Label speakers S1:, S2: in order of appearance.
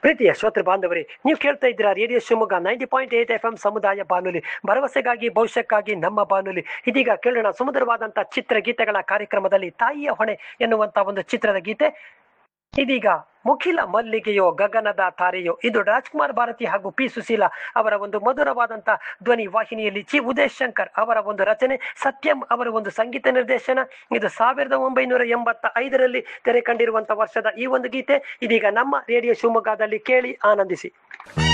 S1: ಪ್ರೀತಿಯ ಶ್ರೋತೃ ಬಾಂಧವರೇ ನೀವು ಕೇಳ್ತಾ ಇದ್ದೀರಾ radio Shivamogga ninety point eight F M ಸಮುದಾಯ ಬಾನುಲಿ ಭರವಸೆಗಾಗಿ ಭವಿಷ್ಯಕ್ಕಾಗಿ ನಮ್ಮ ಬಾನುಲಿ ಇದೀಗ ಕೇಳೋಣ ಸುಮಧುರವಾದಂತಹ ಚಿತ್ರಗೀತೆಗಳ ಕಾರ್ಯಕ್ರಮದಲ್ಲಿ ತಾಯಿಯ ಹೊಣೆ ಎನ್ನುವಂತ ಒಂದು ಚಿತ್ರದ ಗೀತೆ ಇದೀಗ ಮುಖಿಲ ಮಲ್ಲಿಗೆಯೋ ಗಗನದ ತಾರೆಯೋ ಇದು ರಾಜ್ಕುಮಾರ್ ಭಾರತಿ ಹಾಗೂ ಪಿ ಸುಶೀಲ ಅವರ ಒಂದು ಮಧುರವಾದಂತ ಧ್ವನಿ ವಾಹಿನಿಯಲ್ಲಿ ಚಿ ಉದಯ್ ಶಂಕರ್ ಅವರ ಒಂದು ರಚನೆ ಸತ್ಯಂ ಅವರ ಒಂದು ಸಂಗೀತ ನಿರ್ದೇಶನ ಇದು ಸಾವಿರದ ಒಂಬೈನೂರ ಎಂಬತ್ತ ಐದರಲ್ಲಿ ತೆರೆ ಕಂಡಿರುವಂತ ವರ್ಷದ ಈ ಒಂದು ಗೀತೆ ಇದೀಗ ನಮ್ಮ ರೇಡಿಯೋ ಶಿವಮೊಗ್ಗದಲ್ಲಿ ಕೇಳಿ ಆನಂದಿಸಿ